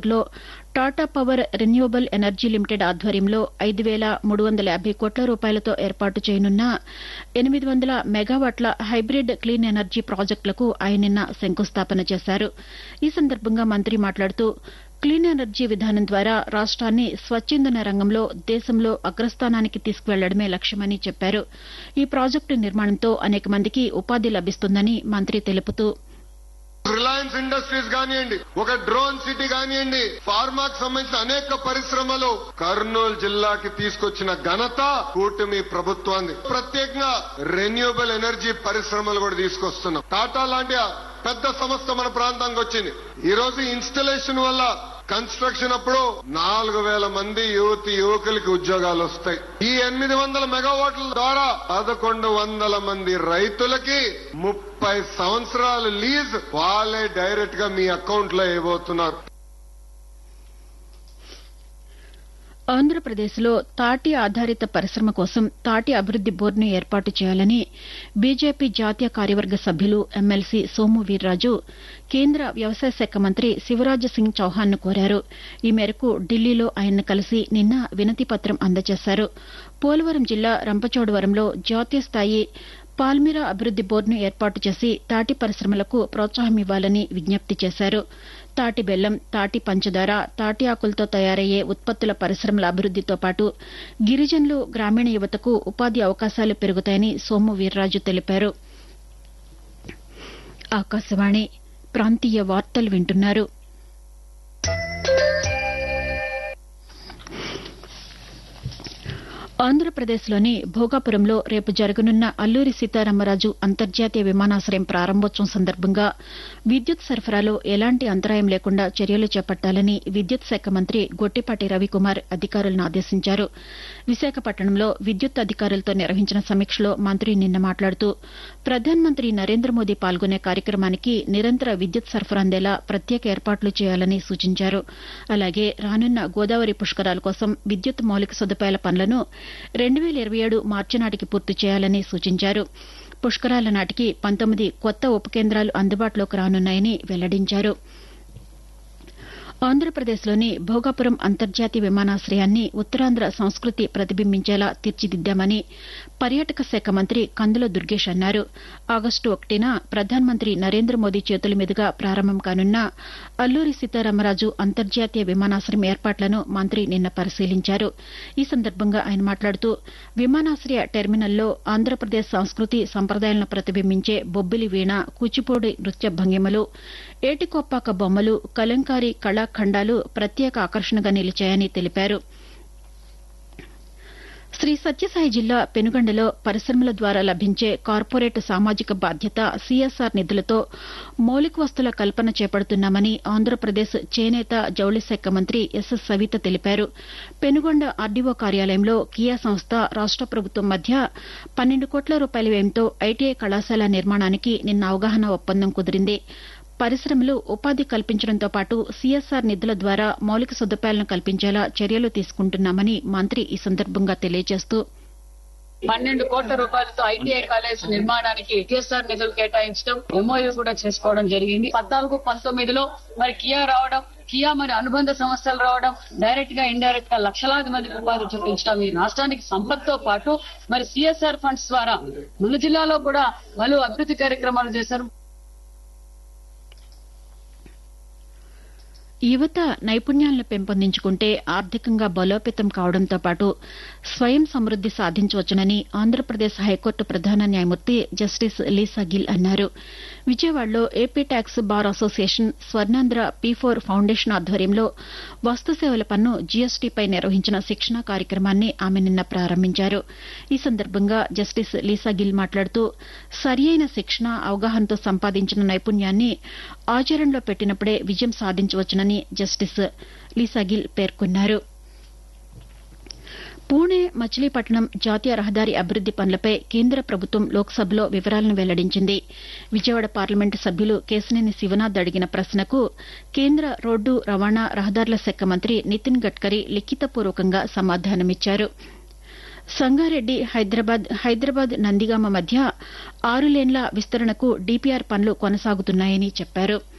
ప్రాజెక్టులో Tata power renewable energy limited ఆధ్వర్యంలో ఐదు వేల మూడు వందల యాభై కోట్ల రూపాయలతో ఏర్పాటు చేయనున్న ఎనిమిది వందల మెగావాట్ల హైబ్రిడ్ క్లీన్ ఎనర్జీ ప్రాజెక్టులకు ఆయన నిన్న శంకుస్థాపన చేశారు ఈ సందర్భంగా మంత్రి మాట్లాడుతూ క్లీన్ ఎనర్జీ విధానం ద్వారా రాష్ట్రాన్ని స్వచ్ఛందన రంగంలో దేశంలో అగ్రస్థానానికి తీసుకువెళ్లడమే లక్ష్యమని చెప్పారు ఈ ప్రాజెక్టు నిర్మాణంతో అనేక మందికి ఉపాధి లభిస్తుందని మంత్రి తెలుపుతూ రిలయన్స్ ఇండస్ట్రీస్ కానివ్వండి ఒక డ్రోన్ సిటీ కానివ్వండి ఫార్మాకు సంబంధించిన అనేక పరిశ్రమలు కర్నూలు జిల్లాకి తీసుకొచ్చిన ఘనత కూటమి ప్రభుత్వాన్ని ప్రత్యేకంగా రెన్యూబుల్ ఎనర్జీ పరిశ్రమలు కూడా తీసుకొస్తున్నాం టాటా లాంటి పెద్ద సంస్థ మన ప్రాంతానికి వచ్చింది ఈ రోజు ఇన్స్టలేషన్ వల్ల కన్స్ట్రక్షన్ అప్పుడు నాలుగు వేల మంది యువతి యువకులకి ఉద్యోగాలు వస్తాయి ఈ ఎనిమిది వందల మెగావాట్ల ద్వారా పదకొండు వందల మంది రైతులకి ముప్పై సంవత్సరాలు లీజ్ వాళ్ళే డైరెక్ట్ గా మీ అకౌంట్ లో వేయబోతున్నారు ఆంధ్రప్రదేశ్లో తాటి ఆధారిత పరిశ్రమ కోసం తాటి అభివృద్ది బోర్డును ఏర్పాటు చేయాలని బీజేపీ జాతీయ కార్యవర్గ సభ్యులు ఎమ్మెల్సీ సోము వీర్రాజు కేంద్ర వ్యవసాయ శాఖ మంత్రి శివరాజ్ సింగ్ చౌహాన్ను కోరారు ఈ మేరకు ఢిల్లీలో ఆయన్ను కలిసి నిన్న వినతి పత్రం అందజేశారు పోలవరం జిల్లా రంపచోడవరంలో జాతీయ స్థాయి పాల్మిరా అభివృద్ది బోర్డును ఏర్పాటు చేసి తాటి పరిశ్రమలకు ప్రోత్సాహమివ్వాలని విజ్ఞప్తి చేశారు తాటి బెల్లం తాటి పంచదార తాటి ఆకులతో తయారయ్యే ఉత్పత్తుల పరిశ్రమల అభివృద్దితో పాటు గిరిజనులు గ్రామీణ యువతకు ఉపాధి అవకాశాలు పెరుగుతాయని సోము వీర్రాజు తెలిపారు ఆకాశవాణి ప్రాంతీయ వార్తలు వింటున్నారు ఆంధ్రప్రదేశ్లోని భోగాపురంలో రేపు జరగనున్న అల్లూరి సీతారామరాజు అంతర్జాతీయ విమానాశ్రయం ప్రారంభోత్సవం సందర్భంగా విద్యుత్ సరఫరాలో ఎలాంటి అంతరాయం లేకుండా చర్యలు చేపట్టాలని విద్యుత్ శాఖ మంత్రి గొట్టిపాటి రవికుమార్ అధికారులను ఆదేశించారు విశాఖపట్నంలో విద్యుత్ అధికారులతో నిర్వహించిన సమీక్షలో మంత్రి నిన్న మాట్లాడుతూ ప్రధానమంత్రి నరేంద్ర మోదీ పాల్గొనే కార్యక్రమానికి నిరంతర విద్యుత్ సరఫరా అందేలా ప్రత్యేక ఏర్పాట్లు చేయాలని సూచించారు అలాగే రానున్న గోదావరి పుష్కరాల కోసం విద్యుత్ మౌలిక సదుపాయాల పనులను రెండు వేల ఇరవై ఏడు మార్చి నాటికి పూర్తి చేయాలని సూచించారు పుష్కరాల నాటికి పంతొమ్మిది కొత్త ఉప కేంద్రాలు అందుబాటులోకి రానున్నాయని వెల్లడించారు ఆంధ్రప్రదేశ్లోని భోగాపురం అంతర్జాతీయ విమానాశ్రయాన్ని ఉత్తరాంధ్ర సంస్కృతి ప్రతిబింబించేలా తీర్చిదిద్దామని పర్యాటక శాఖ మంత్రి కందుల దుర్గేష్ అన్నారు ఆగస్టు ఒకటిన ప్రధానమంత్రి నరేంద్ర మోదీ చేతుల మీదుగా ప్రారంభం కానున్న అల్లూరి సీతారామరాజు అంతర్జాతీయ విమానాశ్రయం ఏర్పాట్లను మంత్రి నిన్న పరిశీలించారు ఈ సందర్భంగా ఆయన మాట్లాడుతూ విమానాశ్రయ టెర్మినల్లో ఆంధ్రప్రదేశ్ సంస్కృతి సంప్రదాయాలను ప్రతిబింబించే బొబ్బిలి వీణ కూచిపూడి నృత్య భంగిమలు ఏటికొప్పాక బొమ్మలు కలంకారీ కళాఖండాలు ప్రత్యేక ఆకర్షణగా నిలిచాయని తెలిపారు శ్రీ సత్యసాయి జిల్లా పెనుగండలో పరిశ్రమల ద్వారా లభించే కార్పొరేట్ సామాజిక బాధ్యత సీఎస్ఆర్ నిధులతో మౌలిక వస్తుల కల్పన చేపడుతున్నామని ఆంధ్రప్రదేశ్ చేనేత జౌళి శాఖ మంత్రి ఎస్ సవిత తెలిపారు పెనుగొండ ఆర్డీఓ కార్యాలయంలో కియా సంస్థ రాష్ట ప్రభుత్వం మధ్య పన్నెండు కోట్ల రూపాయల వ్యయంతో ఐటీఐ కళాశాల నిర్మాణానికి నిన్న అవగాహన ఒప్పందం కుదిరింది పరిశ్రమలు ఉపాధి కల్పించడంతో పాటు సీఎస్ఆర్ నిధుల ద్వారా మౌలిక సదుపాయాలను కల్పించేలా చర్యలు తీసుకుంటున్నామని మంత్రి ఈ సందర్భంగా తెలియజేస్తూ పన్నెండు కోట్ల రూపాయలతో ఐటీఐ కాలేజ్ నిర్మాణానికి టీఎస్ఆర్ నిధులు కేటాయించడం ఎంఓయూ కూడా చేసుకోవడం జరిగింది పద్నాలుగు పంతొమ్మిదిలో మరి కియా రావడం కియా మరి అనుబంధ సంస్థలు రావడం డైరెక్ట్ గా ఇండైరెక్ట్ గా లక్షలాది మందికి ఉపాధి చూపించడం ఈ రాష్ట్రానికి సంపత్తో పాటు మరి సిఎస్ఆర్ ఫండ్స్ ద్వారా మన జిల్లాలో కూడా పలు అభివృద్ధి కార్యక్రమాలు చేశారు యువత నైపుణ్యాలను పెంపొందించుకుంటే ఆర్థికంగా బలోపేతం కావడంతో పాటు స్వయం సమృద్ది సాధించవచ్చునని ఆంధ్రప్రదేశ్ హైకోర్టు ప్రధాన న్యాయమూర్తి జస్టిస్ లీసా గిల్ అన్నారు విజయవాడలో AP tax bar association Swarnandhra P four foundation ఆధ్వర్యంలో వస్తుసేవల పన్ను జీఎస్టీపై నిర్వహించిన శిక్షణా కార్యక్రమాన్ని ఆమె నిన్న ప్రారంభించారు ఈ సందర్భంగా జస్టిస్ లీసా గిల్ మాట్లాడుతూ సరియైన శిక్షణ అవగాహనతో సంపాదించిన నైపుణ్యాన్ని ఆచరణలో పెట్టినప్పుడే విజయం సాధించవచ్చునని జస్టిస్ లీసాగిల్ పేర్కొన్నారు పూణే మచిలీపట్నం జాతీయ రహదారి అభివృద్ది పనులపై కేంద్ర ప్రభుత్వం లోక్సభలో వివరాలను వెల్లడించింది విజయవాడ పార్లమెంటు సభ్యులు కేశినేని శివనాథ్ అడిగిన ప్రశ్నకు కేంద్ర రోడ్డు రవాణా రహదారుల శాఖ మంత్రి నితిన్ గడ్కరీ లిఖితపూర్వకంగా సమాధానమిచ్చారు సంగారెడ్డి హైదరాబాద్ హైదరాబాద్ నందిగామ మధ్య ఆరు లేన్ల విస్తరణకు డీపీఆర్ పనులు కొనసాగుతున్నాయని చెప్పారు